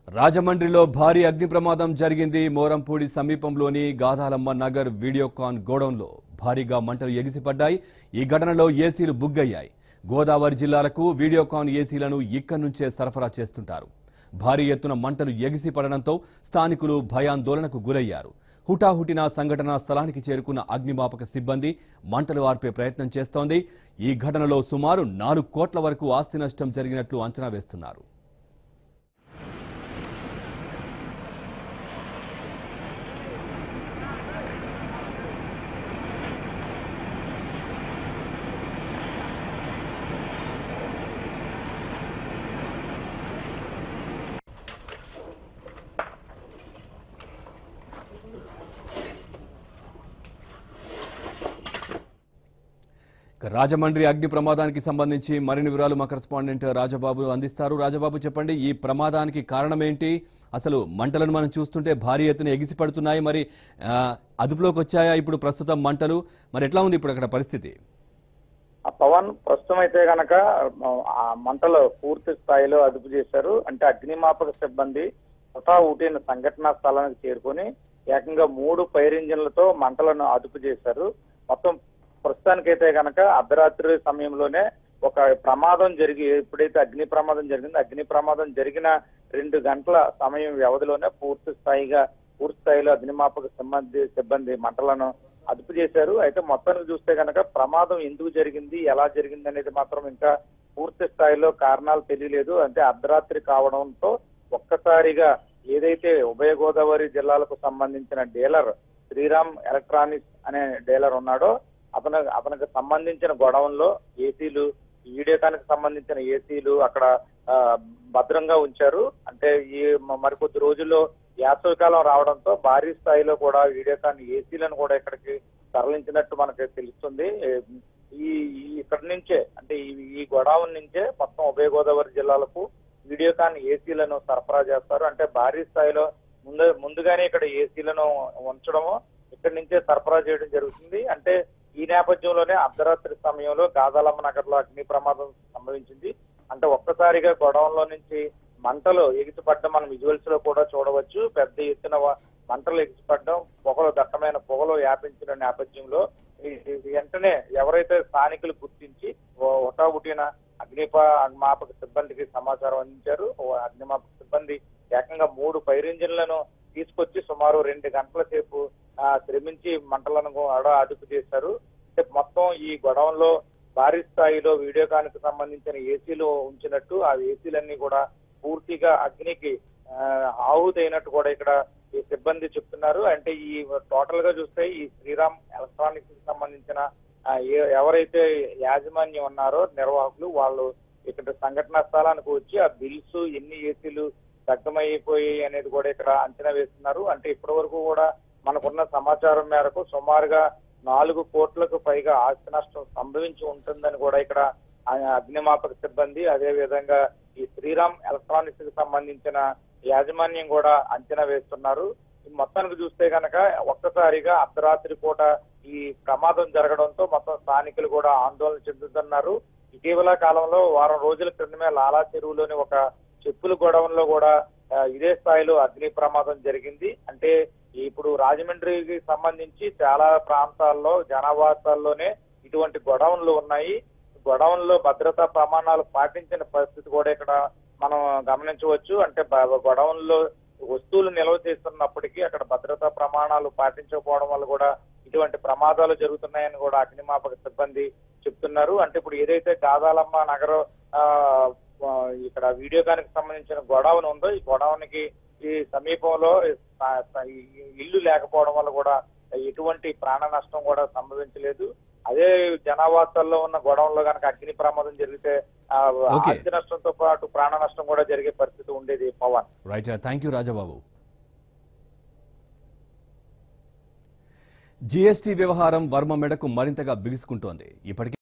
రాజమండ్రిలో భారీ అగ్ని ప్రమాదం జరిగింది మోరంపూడి సమీపంలోని గాదాలమ్మ నగర్ వీడియోకాన్ గోడౌన్లో భారీగా మంటలు ఎగిసిపడ్డాయి ఈ ఘటనలో ఏసీలు బుగ్గయ్యాయి గోదావరి జిల్లాలకు వీడియోకాన్ ఏసీలను ఇక్కడి నుంచే సరఫరా చేస్తుంటారు భారీ ఎత్తున మంటలు ఎగిసిపడడంతో స్థానికులు భయాందోళనకు గురయ్యారు హుటాహుటిన సంఘటనా స్థలానికి చేరుకున్న అగ్నిమాపక సిబ్బంది మంటలు ఆర్పే ప్రయత్నం చేస్తోంది ఈ ఘటనలో సుమారు నాలుగు కోట్ల వరకు ఆస్తి నష్టం జరిగినట్లు అంచనా వేస్తున్నారు ఇక రాజమండ్రి అగ్ని ప్రమాదానికి సంబంధించి మరిన్ని వివరాలు మా కరెస్పాండెంట్ రాజబాబు అందిస్తారు రాజబాబు చెప్పండి ఈ ప్రమాదానికి కారణం ఏంటి అసలు మంటలను మనం చూస్తుంటే భారీ ఎత్తున ఎగిసిపడుతున్నాయి మరి ఆ, అదుపులోకి వచ్చాయా ఇప్పుడు ప్రస్తుతం మంటలు మరి ఎట్లా ఉంది ఇప్పుడు అక్కడ పరిస్థితి ఆ పవన్ ప్రస్తుతం అయితే గనక ఆ మంటలు పూర్తి స్థాయిలో అదుపు చేశారు అంటే అగ్నిమాపక సిబ్బంది హుటా ఊటిన సంఘటనా స్థలానికి చేరుకొని ఏకంగా మూడు ఫైర్ ఇంజిన్లతో మంటలను అదుపు చేశారు మొత్తం ప్రస్తుతానికైతే గనక అర్ధరాత్రి సమయంలోనే ఒక ప్రమాదం జరిగి ఎప్పుడైతే అగ్ని ప్రమాదం జరిగిందో అగ్ని ప్రమాదం జరిగిన రెండు గంటల సమయం వ్యవధిలోనే పూర్తి స్థాయిగా పూర్తి స్థాయిలో అగ్నిమాపక సిబ్బంది సిబ్బంది మంటలను అదుపు చేశారు అయితే మొత్తానికి చూస్తే కనుక ప్రమాదం ఎందుకు జరిగింది ఎలా జరిగింది అనేది మాత్రం ఇంకా పూర్తి స్థాయిలో కారణాలు తెలియలేదు అంటే అర్ధరాత్రి కావడంతో ఒక్కసారిగా ఏదైతే ఉభయ గోదావరి జిల్లాలకు సంబంధించిన డీలర్ శ్రీరామ్ ఎలక్ట్రానిక్స్ అనే డీలర్ ఉన్నాడో అతను అతనికి సంబంధించిన గొడవంలో ఏసీలు వీడియోకానికి సంబంధించిన ఏసీలు అక్కడ ఆ, భద్రంగా ఉంచారు అంటే ఈ మ- మరికొద్ది రోజుల్లో వేసవికాలం రావడంతో భారీ స్థాయిలో కూడా వీడియోకాన్ ఏసీలను కూడా ఇక్కడికి తరలించినట్టు మనకి తెలుస్తుంది ఈ ఈ ఇక్కడి నుంచే అంటే ఈ ఈ గోడౌన్ నుంచే మొత్తం ఉభయ గోదావరి జిల్లాలకు వీడియోకాన్ ఏసీలను సరఫరా చేస్తారు అంటే భారీ స్థాయిలో ముందు ముందుగానే ఇక్కడ ఏసీలను ఉంచడము ఇక్కడి నుంచే సరఫరా చేయడం జరుగుతుంది అంటే ఈ నేపథ్యంలోనే అర్ధరాత్రి సమయంలో గాదాలమ్మ నగర్ లో అగ్ని ప్రమాదం సంభవించింది అంటే ఒక్కసారిగా గొడవంలో నుంచి మంటలు ఎగిసిపడడం మనం విజువల్స్ లో కూడా చూడవచ్చు పెద్ద ఎత్తున వ- మంటలు ఎగిసిపడడం పొగలు దట్టమైన పొగలు వ్యాపించిన నేపథ్యంలో ఈ- ఈ వెంటనే ఎవరైతే స్థానికులు గుర్తించి హుటాహుటిన అగ్నిప అగ్నిమాపక సిబ్బందికి సమాచారం అందించారు ఓ అగ్నిమాపక సిబ్బంది ఏకంగా మూడు ఫైర్ ఇంజిన్లను తీసుకొచ్చి సుమారు రెండు గంటల సేపు ఆ, శ్రమించి మంటలను కూడా అదుపు చేశారు అంటే మొత్తం ఈ గొడవంలో భారీ స్థాయిలో వీడియోకాన్కి సంబంధించిన ఏసీలు ఉంచినట్టు ఆ ఏసీలన్నీ కూడా పూర్తిగా అగ్నికి ఆ, ఆహుతైనట్టు కూడా ఇక్కడ ఈ సిబ్బంది చెప్తున్నారు అంటే ఈ టోటల్ గా చూస్తే ఈ శ్రీరామ్ ఎలక్ట్రానిక్స్ కి సంబంధించిన ఆ, ఏ- ఎవరైతే యాజమాన్యం ఉన్నారో నిర్వాహకులు వాళ్ళు ఇక్కడ సంఘటనా స్థలానికి వచ్చి ఆ బిల్స్ ఎన్ని ఏసీలు దగ్ధమైపోయి అనేది కూడా ఇక్కడ అంచనా వేస్తున్నారు అంటే ఇప్పటి వరకు కూడా మనకున్న సమాచారం మేరకు సుమారుగా నాలుగు కోట్లకు పైగా ఆస్తి నష్టం సంభవించి ఉంటుందని కూడా ఇక్కడ ఆ అగ్నిమాపక సిబ్బంది అదే విధంగా ఈ శ్రీరామ్ ఎలక్ట్రానిక్స్ కి సంబంధించిన యాజమాన్యం కూడా అంచనా వేస్తున్నారు ఈ మొత్తానికి చూస్తే కనుక ఒక్కసారిగా అర్ధరాత్రి పూట ఈ ప్రమాదం జరగడంతో మొత్తం స్థానికులు కూడా ఆందోళన చెందుతున్నారు ఇటీవల కాలంలో వారం రోజుల క్రితమే లాలా చెరువులోని ఒక చెప్పుల గొడవంలో కూడా ఆ, ఇదే స్థాయిలో అగ్ని ప్రమాదం జరిగింది అంటే ఇప్పుడు రాజమండ్రికి సంబంధించి చాలా ప్రాంతాల్లో జనావాసాల్లోనే ఇటువంటి గొడవన్లు ఉన్నాయి గొడవన్లో భద్రతా ప్రమాణాలు పాటించిన పరిస్థితి కూడా ఇక్కడ మనం గమనించవచ్చు అంటే బ- గొడవన్లో వస్తువులు నిల్వ చేస్తున్నప్పటికీ అక్కడ భద్రతా ప్రమాణాలు పాటించకపోవడం వల్ల కూడా ఇటువంటి ప్రమాదాలు జరుగుతున్నాయని కూడా అగ్నిమాపక సిబ్బంది చెప్తున్నారు అంటే ఇప్పుడు ఏదైతే గాదాలమ్మ నగరం ఆ, ఆ, ఇక్కడ వీడియోగానికి సంబంధించిన గొడవన్ ఉందో ఈ గొడవనికి ఈ సమీపంలో స- స- ఈ ఇల్లు లేకపోవడం వల్ల కూడా ఎటువంటి ప్రాణ నష్టం కూడా సంభవించలేదు అదే జనావాసాల్లో ఉన్న గొడవల్లో కనుక అగ్ని ప్రమాదం జరిగితే ఆ, Okay. ఆస్తి నష్టంతో పాటు ప్రాణ నష్టం కూడా జరిగే పరిస్థితి ఉండేది Pawan right thank you Rajababu GST వ్యవహారం వర్మ మెడకు మరింతగా బిగుసుకుంటోంది ఇప్పటికే